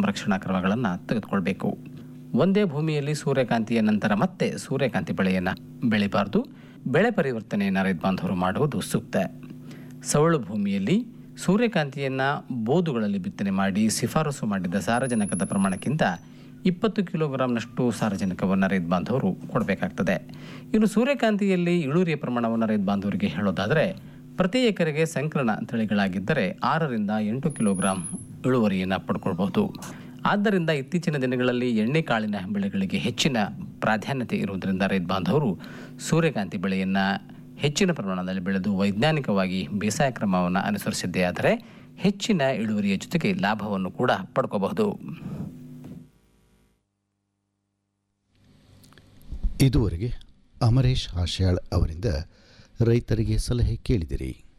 ಸಂರಕ್ಷಣಾ ಕ್ರಮಗಳನ್ನು ತೆಗೆದುಕೊಳ್ಬೇಕು ಒಂದೇ ಭೂಮಿಯಲ್ಲಿ ಸೂರ್ಯಕಾಂತಿಯ ನಂತರ ಮತ್ತೆ ಸೂರ್ಯಕಾಂತಿ ಬೆಳೆಯನ್ನು ಬೆಳಿಬಾರ್ದು ಬೆಳೆ ಪರಿವರ್ತನೆಯನ್ನು ರೈತ ಬಾಂಧವರು ಮಾಡುವುದು ಸೂಕ್ತ ಸವಳು ಭೂಮಿಯಲ್ಲಿ ಸೂರ್ಯಕಾಂತಿಯನ್ನು ಬೋದುಗಳಲ್ಲಿ ಬಿತ್ತನೆ ಮಾಡಿ ಶಿಫಾರಸು ಮಾಡಿದ ಸಾರಜನಕದ ಪ್ರಮಾಣಕ್ಕಿಂತ ಇಪ್ಪತ್ತು ಕಿಲೋಗ್ರಾಂನಷ್ಟು ಸಾರಜನಕವನ್ನು ರೈತ ಬಾಂಧವರು ಕೊಡಬೇಕಾಗ್ತದೆ ಇನ್ನು ಸೂರ್ಯಕಾಂತಿಯಲ್ಲಿ ಇಳುವರಿಯ ಪ್ರಮಾಣವನ್ನು ರೈತ ಬಾಂಧವರಿಗೆ ಹೇಳೋದಾದರೆ ಪ್ರತಿ ಎಕರೆಗೆ ಸಂಕಲನ ತಳಿಗಳಾಗಿದ್ದರೆ ಆರರಿಂದ ಎಂಟು ಕಿಲೋಗ್ರಾಂ ಇಳುವರಿಯನ್ನು ಪಡ್ಕೊಳ್ಬಹುದು ಆದ್ದರಿಂದ ಇತ್ತೀಚಿನ ದಿನಗಳಲ್ಲಿ ಎಣ್ಣೆಕಾಳಿನ ಬೆಳೆಗಳಿಗೆ ಹೆಚ್ಚಿನ ಪ್ರಾಧಾನ್ಯತೆ ಇರುವುದರಿಂದ ರೈತ ಬಾಂಧವರು ಸೂರ್ಯಕಾಂತಿ ಬೆಳೆಯನ್ನು ಹೆಚ್ಚಿನ ಪ್ರಮಾಣದಲ್ಲಿ ಬೆಳೆದು ವೈಜ್ಞಾನಿಕವಾಗಿ ಬೇಸಾಯ ಕ್ರಮವನ್ನು ಅನುಸರಿಸಿದ್ದೇ ಆದರೆ ಹೆಚ್ಚಿನ ಇಳುವರಿಯ ಜೊತೆಗೆ ಲಾಭವನ್ನು ಕೂಡ ಪಡ್ಕೋಬಹುದು ಇದುವರೆಗೆ ಅಮರೇಶ್ ಆಶ್ಯಾಳ್ ಅವರಿಂದ ರೈತರಿಗೆ ಸಲಹೆ ಕೇಳಿದಿರಿ